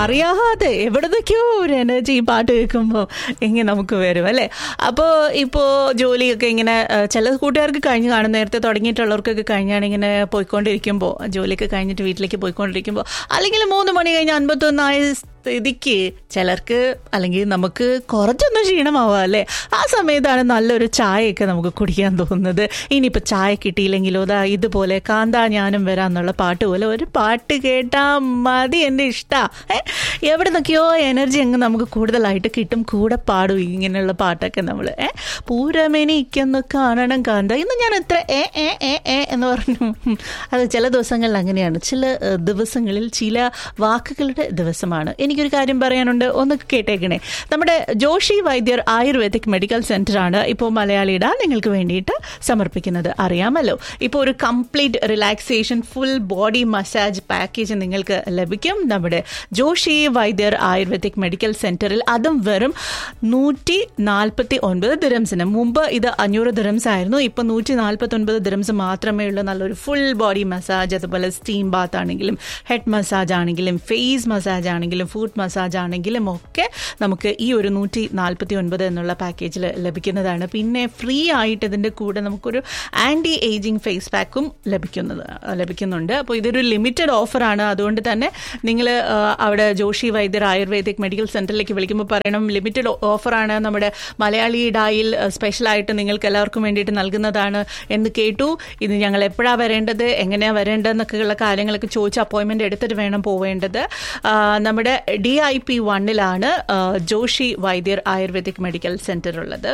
അറിയാതെ എവിടുന്നൊക്കെയോ ഒരു എനർജി ഈ പാട്ട് കേൾക്കുമ്പോൾ ഇങ്ങനെ നമുക്ക് വരും അല്ലേ അപ്പോൾ ഇപ്പോൾ ജോലിയൊക്കെ ഇങ്ങനെ ആ, ചില കൂട്ടുകാർക്ക് കഴിഞ്ഞ് കാണും നേരത്തെ തുടങ്ങിയിട്ടുള്ളവർക്കൊക്കെ കഴിഞ്ഞാണ് ഇങ്ങനെ പോയിക്കൊണ്ടിരിക്കുമ്പോൾ ജോലിയൊക്കെ കഴിഞ്ഞിട്ട് വീട്ടിലേക്ക് പോയിക്കൊണ്ടിരിക്കുമ്പോൾ അല്ലെങ്കിൽ മൂന്ന് മണി കഴിഞ്ഞ് അൻപത്തൊന്നായ സ്ഥിതിക്ക് ചിലർക്ക് അല്ലെങ്കിൽ നമുക്ക് കുറച്ചൊന്നും ക്ഷീണമാവാം അല്ലേ ആ സമയത്താണ് നല്ലൊരു ചായയൊക്കെ നമുക്ക് കുടിക്കാൻ തോന്നുന്നത് ഇനിയിപ്പോൾ ചായ കിട്ടിയില്ലെങ്കിലോ ദാ ഇതുപോലെ കാന്താ ഞാനും വരാന്നുള്ള പാട്ട് പോലെ ഒരു പാട്ട് കേട്ടാൽ മതി എൻ്റെ ഇഷ്ടമാണ് എവിടെ നിന്നൊക്കെയോ എനർജി അങ്ങ് നമുക്ക് കൂടുതലായിട്ട് കിട്ടും കൂടെ പാടും ഇങ്ങനെയുള്ള പാട്ടൊക്കെ നമ്മൾ ഏ പൂരമെനിക്കൊന്ന് കാണണം കാന്ത ഇന്ന് ഞാൻ എത്ര ഏ ഏ ഏ ഏ എന്ന് പറഞ്ഞു ഉം. അത് ചില ദിവസങ്ങളിൽ അങ്ങനെയാണ് ചില ഏഹ്, ദിവസങ്ങളിൽ ചില വാക്കുകളുടെ ദിവസമാണ് എനിക്കൊരു കാര്യം പറയാനുണ്ട് ഒന്ന് കേട്ടേക്കണേ നമ്മുടെ Joshi Vaidyar Ayurvedic medical centre ആണ് ഇപ്പോൾ മലയാളിയുടെ നിങ്ങൾക്ക് വേണ്ടിയിട്ട് സമർപ്പിക്കുന്നത് അറിയാമല്ലോ ഇപ്പോൾ ഒരു complete relaxation full body massage package നിങ്ങൾക്ക് ലഭിക്കും നമ്മുടെ ജോഷി വൈദ്യർ ആയുർവേദിക് മെഡിക്കൽ സെന്ററിൽ അതും വെറും നൂറ്റി നാൽപ്പത്തി ഒൻപത് ദിറംസിന് മുമ്പ് ഇത് അഞ്ഞൂറ് ദിറംസ് ആയിരുന്നു ഇപ്പൊ നൂറ്റി നാൽപ്പത്തി ഒൻപത് ദിറംസ് മാത്രമേ ഉള്ളൂ നല്ലൊരു ഫുൾ ബോഡി മസാജ് അതുപോലെ സ്റ്റീം ബാത്ത് ആണെങ്കിലും ഹെഡ് മസാജ് ആണെങ്കിലും ഫേസ് മസാജ് ആണെങ്കിലും ഫുഡ് മസാജ് ആണെങ്കിലും ഒക്കെ നമുക്ക് ഈ ഒരു നൂറ്റി നാൽപ്പത്തി ഒൻപത് എന്നുള്ള പാക്കേജിൽ ലഭിക്കുന്നതാണ് പിന്നെ ഫ്രീ ആയിട്ട് ഇതിൻ്റെ കൂടെ നമുക്കൊരു ആൻറ്റി ഏജിങ് ഫേസ് പാക്കും ലഭിക്കുന്നത് ലഭിക്കുന്നുണ്ട് അപ്പോൾ ഇതൊരു ലിമിറ്റഡ് ഓഫറാണ് അതുകൊണ്ട് തന്നെ നിങ്ങൾ അവിടെ ജോഷി വൈദ്യർ ആയുർവേദിക് മെഡിക്കൽ സെന്ററിലേക്ക് വിളിക്കുമ്പോൾ പറയണം ലിമിറ്റഡ് ഓഫറാണ് നമ്മുടെ മലയാളി ഡായിൽ സ്പെഷ്യലായിട്ട് നിങ്ങൾക്ക് എല്ലാവർക്കും വേണ്ടിയിട്ട് നൽകുന്നതാണ് എന്ന് കേട്ടു ഇത് ഞങ്ങൾ എപ്പോഴാണ് വരേണ്ടത് എങ്ങനെയാണ് വരേണ്ടതെന്നൊക്കെയുള്ള കാര്യങ്ങളൊക്കെ ചോദിച്ച് അപ്പോയിൻമെൻറ്റ് എടുത്തിട്ട് വേണം പോവേണ്ടത് ആ, നമ്മുടെ ഡി ഐ പി വണ്ണിലാണ് Joshi Vaidyar Ayurvedic medical centre ഉള്ളത്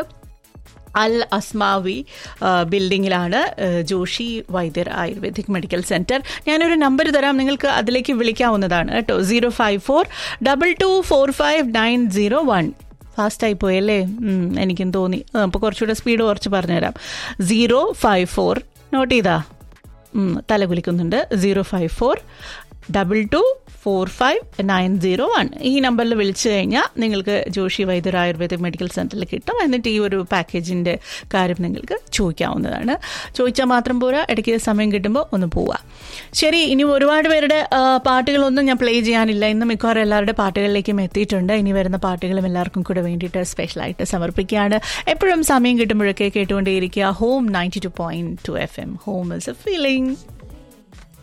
അൽ അസ്മാവി ആ, ബിൽഡിങ്ങിലാണ് ആ, Joshi Vaidyar Ayurvedic medical centre ഞാനൊരു നമ്പർ തരാം നിങ്ങൾക്ക് അതിലേക്ക് വിളിക്കാവുന്നതാണ് കേട്ടോ zero five four double two four five nine zero one ഫാസ്റ്റായി പോയല്ലേ ഉം, എനിക്കും തോന്നി അപ്പോൾ കുറച്ചുകൂടെ സ്പീഡ് കുറച്ച് പറഞ്ഞുതരാം സീറോ ഫൈവ് ഫോർ നോട്ട് ചെയ്താ ഉം, തല കുലിക്കുന്നുണ്ട് zero five four double two four five nine zero one ഈ നമ്പറിൽ വിളിച്ചു കഴിഞ്ഞാൽ നിങ്ങൾക്ക് ജോഷി വൈദ്യർ ആയുർവേദിക് മെഡിക്കൽ സെൻറ്ററിൽ കിട്ടും എന്നിട്ട് ഈ ഒരു പാക്കേജിൻ്റെ കാര്യം നിങ്ങൾക്ക് ചോദിക്കാവുന്നതാണ് ചോദിച്ചാൽ മാത്രം പോരാ ഇടയ്ക്ക് സമയം കിട്ടുമ്പോൾ ഒന്ന് പോവാം ശരി ഇനി ഒരുപാട് പേരുടെ ആ, പാട്ടുകളൊന്നും ഞാൻ പ്ലേ ചെയ്യാനില്ല ഇന്ന് മിക്കവാറും എല്ലാവരുടെ പാട്ടുകളിലേക്കും എത്തിയിട്ടുണ്ട് ഇനി വരുന്ന പാട്ടുകളും എല്ലാവർക്കും കൂടെ വേണ്ടിയിട്ട് സ്പെഷ്യലായിട്ട് സമർപ്പിക്കുകയാണ് എപ്പോഴും സമയം കിട്ടുമ്പോഴൊക്കെ കേട്ടുകൊണ്ടേയിരിക്കുക home ninety two point two F M home is a feeling